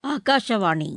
ஆகாஷவாணி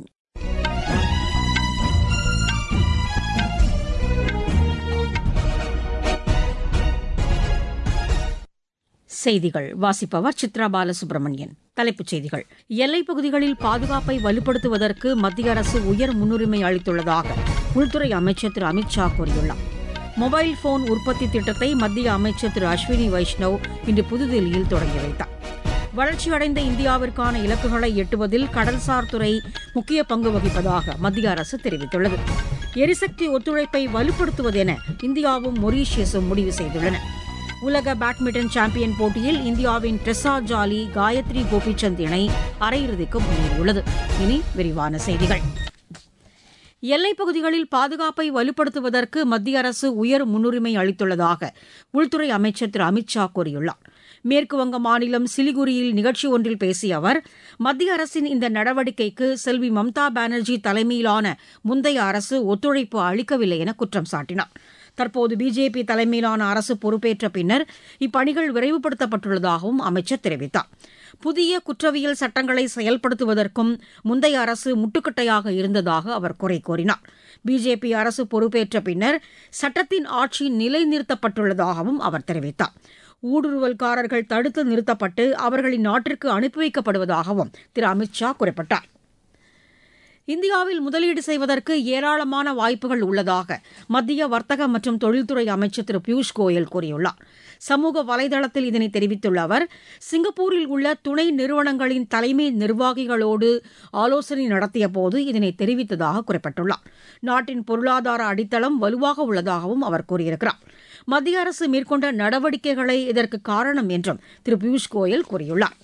செய்திகள் வாசிப்பவர் சித்ரா பாலசுப்ரமணியன் தலைப்புச் செய்திகள் எல்லைப் பகுதிகளில் பாதுகாப்பை வலுப்படுத்துவதற்கு மத்திய அரசு உயர் முன்னுரிமை அளித்துள்ளதாக உள்துறை அமைச்சர் திரு அமித் ஷா கூறியுள்ளார் மொபைல் போன் உற்பத்தி திட்டத்தை மத்திய அமைச்சர் திரு அஸ்வினி வைஷ்ணவ் இன்று புதுதில்லியில் தொடங்கி வைத்தார் வளர்ச்சியடைந்த இந்தியாவிற்கான இலக்குகளை எட்டுவதில் கடல்சார் துறை முக்கிய பங்கு வகிப்பதாக மத்திய அரசு தெரிவித்துள்ளது எரிசக்தி ஒத்துழைப்பை வலுப்படுத்துவதென இந்தியாவும் மொரீஷியஸும் முடிவு செய்துள்ளன உலக பேட்மிண்டன் சாம்பியன் போட்டியில் இந்தியாவின் ட்ரெஸா ஜாலி காயத்ரி கோபிச்சந்த் இணை அரையிறுதிக்கு முன்னேறியுள்ளது இனி விரிவான செய்திகள் எல்லைப் பகுதிகளில் பாதுகாப்பை வலுப்படுத்துவதற்கு மத்திய அரசு உயர் முன்னுரிமை அளித்துள்ளதாக உள்துறை அமைச்சர் திரு அமித் ஷா கூறியுள்ளார் மேற்குவங்க மாநிலம் சிலிகுரியில் நிகழ்ச்சி ஒன்றில் பேசிய அவர் மத்திய அரசின் இந்த நடவடிக்கைக்கு செல்வி மம்தா பானர்ஜி தலைமையிலான முந்தைய அரசு ஒத்துழைப்பு அளிக்கவில்லை என குற்றம் சாட்டினார் தற்போது பிஜேபி தலைமையிலான அரசு பொறுப்பேற்ற பின்னர் இப்பணிகள் விரைவுபடுத்தப்பட்டுள்ளதாகவும் அமைச்சர் தெரிவித்தார் புதிய குற்றவியல் சட்டங்களை செயல்படுத்துவதற்கும் முந்தைய அரசு முட்டுக்கட்டையாக இருந்ததாக அவர் குறை கூறினார் பிஜேபி அரசு பொறுப்பேற்ற பின்னர் சட்டத்தின் ஆட்சி நிலைநிறுத்தப்பட்டுள்ளதாகவும் அவர் தெரிவித்தார் ஊடுருவல்காரர்கள் தடுத்து நிறுத்தப்பட்டு அவர்களின் நாட்டிற்கு அனுப்பி வைக்கப்படுவதாகவும் திரு அமித் ஷா குறிப்பிட்டார் இந்தியாவில் முதலீடு செய்வதற்கு ஏராளமான வாய்ப்புகள் உள்ளதாக மத்திய வர்த்தக மற்றும் தொழில்துறை அமைச்சர் திரு பியூஷ் கோயல் கூறியுள்ளார் சமூக வலைதளத்தில் இதனை தெரிவித்துள்ள அவர் சிங்கப்பூரில் உள்ள துணை நிறுவனங்களின் தலைமை நிர்வாகிகளோடு ஆலோசனை நடத்தியபோது இதனை தெரிவித்ததாக குறிப்பிட்டுள்ளார் நாட்டின் பொருளாதார அடித்தளம் வலுவாக உள்ளதாகவும் அவர் கூறியிருக்கிறார் மத்திய அரசு மேற்கொண்ட நடவடிக்கைகளே இதற்கு காரணம் என்றும் திரு பியூஷ் கோயல் கூறியுள்ளார்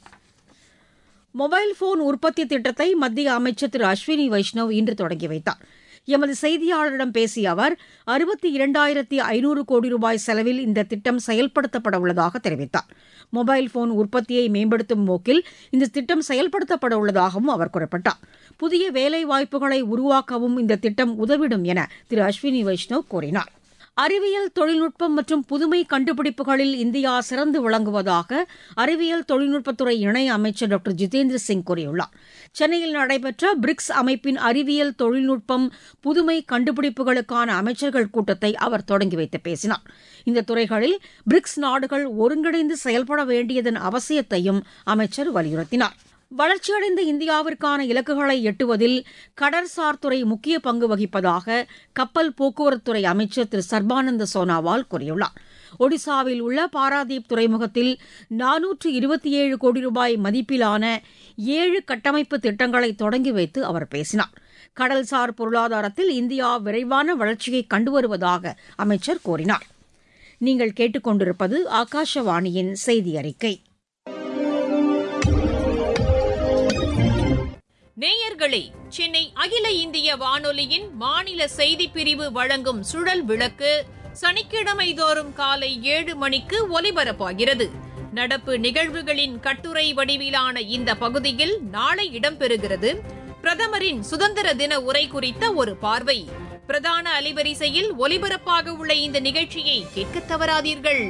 மொபைல் போன் உற்பத்தி திட்டத்தை மத்திய அமைச்சர் திரு அஸ்வினி வைஷ்ணவ் இன்று தொடங்கி வைத்தார் எமது செய்தியாளரிடம் பேசிய அவர் அறுபத்தி இரண்டாயிரத்தி ஐநூறு கோடி ரூபாய் செலவில் இந்த திட்டம் செயல்படுத்தப்பட உள்ளதாக தெரிவித்தார் மொபைல் போன் உற்பத்தியை மேம்படுத்தும் நோக்கில் இந்த திட்டம் செயல்படுத்தப்பட உள்ளதாகவும் அவர் குறிப்பிட்டார் புதிய வேலைவாய்ப்புகளை உருவாக்கவும் இந்த திட்டம் உதவிடும் என திரு அஸ்வினி வைஷ்ணவ் கூறினார் அறிவியல் தொழில்நுட்பம் மற்றும் புதுமை கண்டுபிடிப்புகளில் இந்தியா சிறந்து விளங்குவதாக அறிவியல் தொழில்நுட்பத்துறை இணை அமைச்சர் டாக்டர் ஜிதேந்திர சிங் கூறியுள்ளார் சென்னையில் நடைபெற்ற பிரிக்ஸ் அமைப்பின் அறிவியல் தொழில்நுட்பம் புதுமை கண்டுபிடிப்புகளுக்கான அமைச்சர்கள் கூட்டத்தை அவர் தொடங்கி வைத்து பேசினார் இந்த துறைகளில் பிரிக்ஸ் நாடுகள் ஒருங்கிணைந்து செயல்பட வேண்டியதன் அவசியத்தையும் அமைச்சர் வலியுறுத்தினார் வளர்ச்சியடைந்த இந்தியாவிற்கான இலக்குகளை எட்டுவதில் கடற்சார் துறை முக்கிய பங்கு வகிப்பதாக கப்பல் போக்குவரத்துறை அமைச்சர் திரு சர்பானந்த சோனாவால் கூறியுள்ளார் ஒடிசாவில் உள்ள பாராதீப் துறைமுகத்தில் நானூற்று இருபத்தி ஏழு கோடி ரூபாய் மதிப்பிலான ஏழு கட்டமைப்பு திட்டங்களை தொடங்கி வைத்து அவர் பேசினார் கடல்சார் பொருளாதாரத்தில் இந்தியா விரைவான வளர்ச்சியை கண்டு வருவதாக அமைச்சர் கூறினார் நீங்கள் கேட்டுக்கொண்டிருப்பது ஆகாஷவாணியின் செய்தி அறிக்கை நேயர்களே சென்னை அகில இந்திய வானொலியின் மாநில செய்திப் பிரிவு வழங்கும் சுழல் விளக்கு சனிக்கிழமை தோறும் காலை ஏழு மணிக்கு ஒலிபரப்பாகிறது நடப்பு நிகழ்வுகளின் கட்டுரை வடிவிலான இந்த பகுதியில் நாளை இடம்பெறுகிறது பிரதமரின் சுதந்திர தின உரை குறித்த ஒரு பார்வை பிரதான அலைவரிசையில் ஒலிபரப்பாக உள்ள இந்த நிகழ்ச்சியை கேட்க தவறாதீர்கள்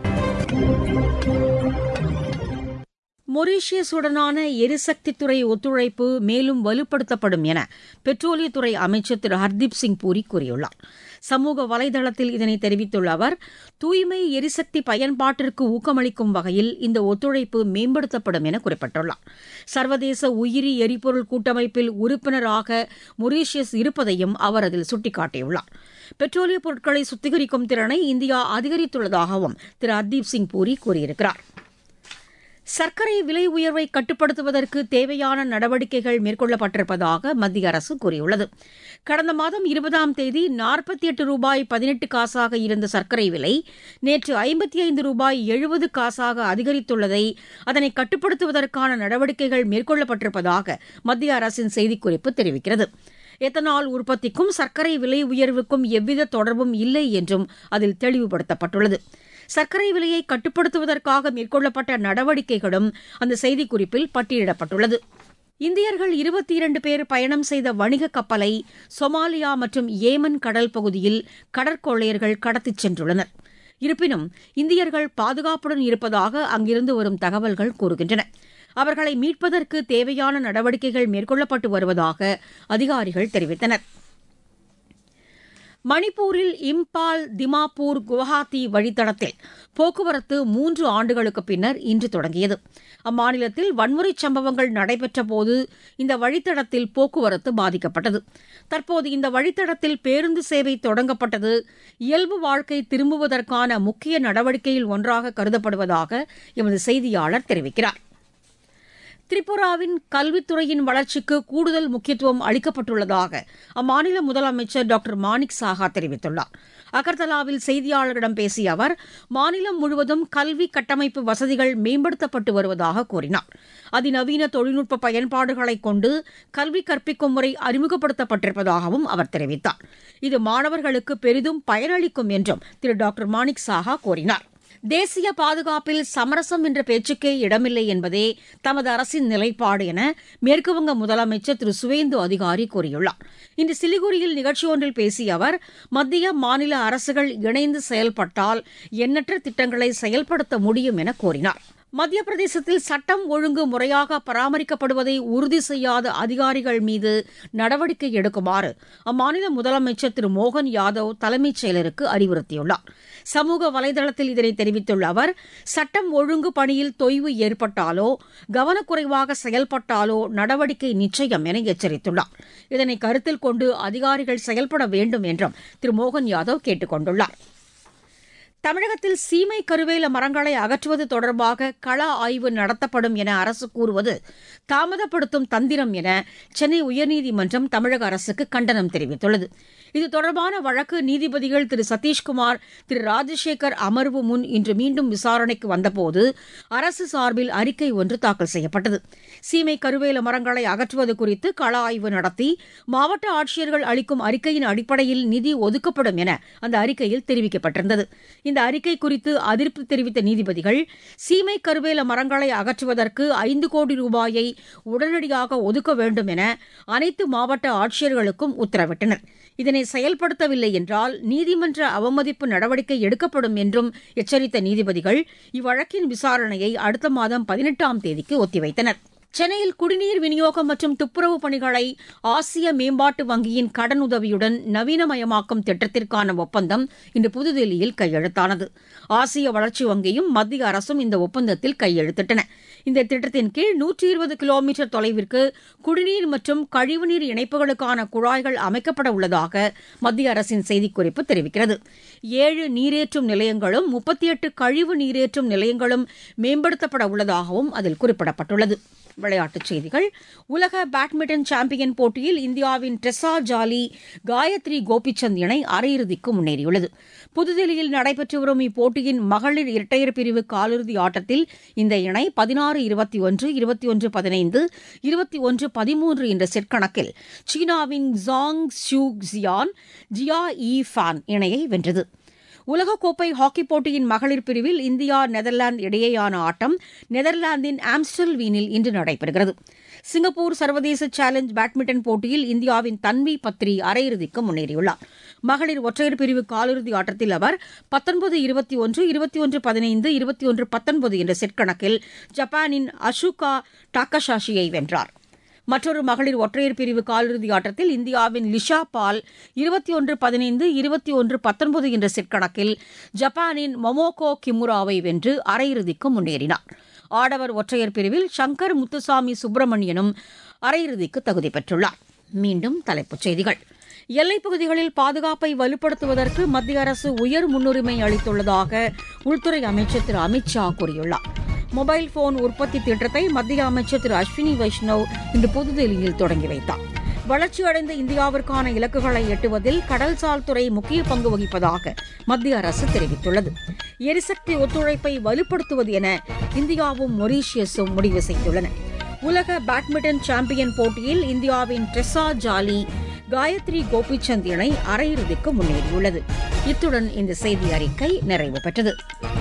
மொரீஷியஸுடனான எரிசக்தித்துறை ஒத்துழைப்பு மேலும் வலுப்படுத்தப்படும் என பெட்ரோலியத்துறை அமைச்சர் திரு ஹர்தீப் சிங் பூரி கூறியுள்ளார் சமூக வலைதளத்தில் இதனை தெரிவித்துள்ள அவர் தூய்மை எரிசக்தி பயன்பாட்டிற்கு ஊக்கமளிக்கும் வகையில் இந்த ஒத்துழைப்பு மேம்படுத்தப்படும் என குறிப்பிட்டுள்ளார் சர்வதேச உயிரி எரிபொருள் கூட்டமைப்பில் உறுப்பினராக மொரீஷியஸ் இருப்பதையும் அவர் அதில் சுட்டிக்காட்டியுள்ளார் பெட்ரோலிய பொருட்களை சுத்திகரிக்கும் திறனை இந்தியா அதிகரித்துள்ளதாகவும் திரு ஹர்தீப் சிங் பூரி கூறியிருக்கிறார் சர்க்கரை விலை உயர்வை கட்டுப்படுத்துவதற்கு தேவையான நடவடிக்கைகள் மேற்கொள்ளப்பட்டிருப்பதாக மத்திய அரசு கூறியுள்ளது கடந்த மாதம் இருபதாம் தேதி நாற்பத்தி எட்டு ரூபாய் பதினெட்டு காசாக இருந்த சர்க்கரை விலை நேற்று ஐம்பத்தி ஐந்து ரூபாய் எழுபது காசாக அதிகரித்துள்ளதை அதனை கட்டுப்படுத்துவதற்கான நடவடிக்கைகள் மேற்கொள்ளப்பட்டிருப்பதாக மத்திய அரசின் செய்திக்குறிப்பு தெரிவிக்கிறது எத்தனால் உற்பத்திக்கும் சர்க்கரை விலை உயர்வுக்கும் எவ்வித தொடர்பும் இல்லை என்றும் அதில் தெளிவுபடுத்தப்பட்டுள்ளது சர்க்கரை விலையை கட்டுப்படுத்துவதற்காக மேற்கொள்ளப்பட்ட நடவடிக்கைகளும் அந்த செய்திக்குறிப்பில் பட்டியலிடப்பட்டுள்ளது இந்தியர்கள் இருபத்தி இரண்டு பேர் பயணம் செய்த வணிக கப்பலை சொமாலியா மற்றும் ஏமன் கடல் பகுதியில் கடற்கொள்ளையர்கள் கடத்திச் சென்றுள்ளனர் இருப்பினும் இந்தியர்கள் பாதுகாப்புடன் இருப்பதாக அங்கிருந்து வரும் தகவல்கள் கூறுகின்றன அவர்களை மீட்பதற்கு தேவையான நடவடிக்கைகள் மேற்கொள்ளப்பட்டு வருவதாக அதிகாரிகள் தெரிவித்தனர் மணிப்பூரில் இம்பால் திமாப்பூர் குவஹாத்தி வழித்தடத்தில் போக்குவரத்து மூன்று ஆண்டுகளுக்கு பின்னர் இன்று தொடங்கியது அம்மாநிலத்தில் வன்முறை சம்பவங்கள் நடைபெற்றபோது இந்த வழித்தடத்தில் போக்குவரத்து பாதிக்கப்பட்டது தற்போது இந்த வழித்தடத்தில் பேருந்து சேவை தொடங்கப்பட்டது இயல்பு வாழ்க்கை திரும்புவதற்கான முக்கிய நடவடிக்கையில் ஒன்றாக கருதப்படுவதாக எமது செய்தியாளர் தெரிவிக்கிறார் திரிபுராவின் கல்வித்துறையின் வளர்ச்சிக்கு கூடுதல் முக்கியத்துவம் அளிக்கப்பட்டுள்ளதாக அம்மாநில முதலமைச்சர் டாக்டர் மாணிக் சாஹா தெரிவித்துள்ளார் அகர்தலாவில் செய்தியாளர்களிடம் பேசிய அவர் மாநிலம் முழுவதும் கல்வி கட்டமைப்பு வசதிகள் மேம்படுத்தப்பட்டு வருவதாக கூறினார் அதிநவீன தொழில்நுட்ப பயன்பாடுகளை கொண்டு கல்வி கற்பிக்கும் முறை அறிமுகப்படுத்தப்பட்டிருப்பதாகவும் அவர் தெரிவித்தார் இது மாணவர்களுக்கு பெரிதும் பயனளிக்கும் என்றும் திரு டாக்டர் மாணிக் சாஹா கூறினார் தேசிய பாதுகாப்பில் சமரசம் என்ற பேச்சுக்கே இடமில்லை என்பதே தமது அரசின் நிலைப்பாடு என மேற்குவங்க முதலமைச்சர் திரு சுவேந்து அதிகாரி கூறியுள்ளார் இன்று சிலிகுரியில் நிகழ்ச்சி ஒன்றில் பேசிய அவர் மத்திய மாநில அரசுகள் இணைந்து செயல்பட்டால் எண்ணற்ற திட்டங்களை செயல்படுத்த முடியும் என கூறினார் மத்திய பிரதேசத்தில் சட்டம் ஒழுங்கு முறையாக பராமரிக்கப்படுவதை உறுதி செய்யாத அதிகாரிகள் மீது நடவடிக்கை எடுக்குமாறு அம்மாநில முதலமைச்சர் திரு மோகன் யாதவ் தலைமைச் செயலருக்கு அறிவுறுத்தியுள்ளார் சமூக வலைதளத்தில் இதனை தெரிவித்துள்ள அவர் சட்டம் ஒழுங்கு பணியில் தொய்வு ஏற்பட்டாலோ கவனக்குறைவாக செயல்பட்டாலோ நடவடிக்கை நிச்சயம் என எச்சரித்துள்ளார் இதனை கருத்தில் கொண்டு அதிகாரிகள் செயல்பட வேண்டும் என்றும் திரு மோகன் யாதவ் கேட்டுக் கொண்டுள்ளார் தமிழகத்தில் சீமை கருவேல மரங்களை அகற்றுவது தொடர்பாக கள ஆய்வு நடத்தப்படும் என அரசு கூறுவது தாமதப்படுத்தும் தந்திரம் என சென்னை உயர்நீதிமன்றம் தமிழக அரசுக்கு கண்டனம் தெரிவித்துள்ளது இது தொடர்பான வழக்கு நீதிபதிகள் திரு சதீஷ்குமார் திரு ராஜசேகர் அமர்வு முன் இன்று மீண்டும் விசாரணைக்கு வந்தபோது அரசு சார்பில் அறிக்கை ஒன்று தாக்கல் செய்யப்பட்டது சீமை கருவேல மரங்களை அகற்றுவது குறித்து கள ஆய்வு நடத்தி மாவட்ட ஆட்சியர்கள் அளிக்கும் அறிக்கையின் அடிப்படையில் நிதி ஒதுக்கப்படும் என அந்த அறிக்கையில் தெரிவிக்கப்பட்டிருந்தது இந்த அறிக்கை குறித்து அதிருப்தி தெரிவித்த நீதிபதிகள் சீமை கருவேல மரங்களை அகற்றுவதற்கு ஐந்து கோடி ரூபாயை உடனடியாக ஒதுக்க வேண்டும் என அனைத்து மாவட்ட ஆட்சியர்களுக்கும் உத்தரவிட்டனர் இதனை செயல்படுத்தவில்லை என்றால் நீதிமன்ற அவமதிப்பு நடவடிக்கை எடுக்கப்படும் என்றும் எச்சரித்த நீதிபதிகள் இவ்வழக்கின் விசாரணையை அடுத்த மாதம் பதினெட்டாம் தேதிக்கு ஒத்திவைத்தனர் சென்னையில் குடிநீர் விநியோகம் மற்றும் துப்புரவு பணிகளை ஆசிய மேம்பாட்டு வங்கியின் கடனுதவியுடன் நவீனமயமாக்கும் திட்டத்திற்கான ஒப்பந்தம் இன்று புதுதில்லியில் கையெழுத்தானது ஆசிய வளர்ச்சி வங்கியும் மத்திய அரசும் இந்த ஒப்பந்தத்தில் கையெழுத்திட்டன இந்த திட்டத்தின் கீழ் நூற்றி இருபது கிலோமீட்டர் தொலைவிற்கு குடிநீர் மற்றும் கழிவுநீர் இணைப்புகளுக்கான குழாய்கள் அமைக்கப்பட உள்ளதாக மத்திய அரசின் செய்திக்குறிப்பு தெரிவிக்கிறது ஏழு நீரேற்றும் நிலையங்களும் முப்பத்தி எட்டு கழிவு நீரேற்றும் நிலையங்களும் மேம்படுத்தப்பட உள்ளதாகவும் அதில் குறிப்பிடப்பட்டுள்ளது விளையாட்டுச் செய்திகள் உலக பேட்மிண்டன் சாம்பியன் போட்டியில் இந்தியாவின் டெசா ஜாலி காயத்ரி கோபிச்சந்த் இணை அரையிறுதிக்கு முன்னேறியுள்ளது புதுதில்லியில் நடைபெற்று வரும் இப்போட்டியின் மகளிர் இரட்டையர் பிரிவு காலிறுதி ஆட்டத்தில் இந்த இணை பதினாறு இருபத்தி ஒன்று இருபத்தி ஒன்று பதினைந்து இருபத்தி ஒன்று பதிமூன்று என்ற செட் கணக்கில் சீனாவின் Zhang Shuxian Jia Yifan இணையை வென்றது உலகக்கோப்பை ஹாக்கிப் போட்டியின் மகளிர் பிரிவில் இந்தியா நெதர்லாந்து இடையேயான ஆட்டம் நெதர்லாந்தின் ஆம்ஸ்டல் வீனில் இன்று நடைபெறுகிறது சிங்கப்பூர் சர்வதேச சேலஞ்ச் பேட்மிண்டன் போட்டியில் இந்தியாவின் தன்வி பத்ரி அரையிறுதிக்கு முன்னேறியுள்ளார் மகளிர் ஒற்றையர் பிரிவு காலிறுதி ஆட்டத்தில் அவர் பத்தொன்பது இருபத்தி ஒன்று இருபத்தி ஒன்று பதினைந்து இருபத்தி ஒன்று பத்தொன்பது என்ற செட் கணக்கில் ஜப்பானின் அஷுகா டாக்கஷாஷியை வென்றார் மற்றொரு மகளிர் ஒற்றையர் பிரிவு காலிறுதி ஆட்டத்தில் இந்தியாவின் லிஷா பால் இருபத்தி ஒன்று பதினைந்து இருபத்தி ஒன்று பத்தொன்பது என்ற செட் கணக்கில் ஜப்பானின் மொமோகோ கிமுராவை வென்று அரையிறுதிக்கு முன்னேறினார் ஆடவர் ஒற்றையர் பிரிவில் சங்கர் முத்துசாமி சுப்பிரமணியனும் அரையிறுதிக்கு தகுதி பெற்றுள்ளார் மீண்டும் தலைப்புச் செய்திகள் எல்லைப் பகுதிகளில் பாதுகாப்பை வலுப்படுத்துவதற்கு மத்திய அரசு உயர் முன்னுரிமை அளித்துள்ளதாக உள்துறை அமைச்சர் திரு அமித் ஷா கூறியுள்ளார் மொபைல் போன் உற்பத்தி திட்டத்தை மத்திய அமைச்சர் திரு அஸ்வினி வைஷ்ணவ் இன்று புதுதில்லியில் தொடங்கி வைத்தார் வளர்ச்சியடைந்த இந்தியாவிற்கான இலக்குகளை எட்டுவதில் கடல்சார் துறை முக்கிய பங்கு வகிப்பதாக மத்திய அரசு தெரிவித்துள்ளது எரிசக்தி ஒத்துழைப்பை வலுப்படுத்துவது என இந்தியாவும் மொரீஷியஸும் முடிவு செய்துள்ளன உலக பேட்மிண்டன் சாம்பியன் போட்டியில் இந்தியாவின் ட்ரெஸா ஜாலி காயத்ரி கோபிச்சந்த் இணை அரையிறுதிக்கு முன்னேறியுள்ளது இத்துடன் இந்த செய்தி அறிக்கை நிறைவு பெற்றது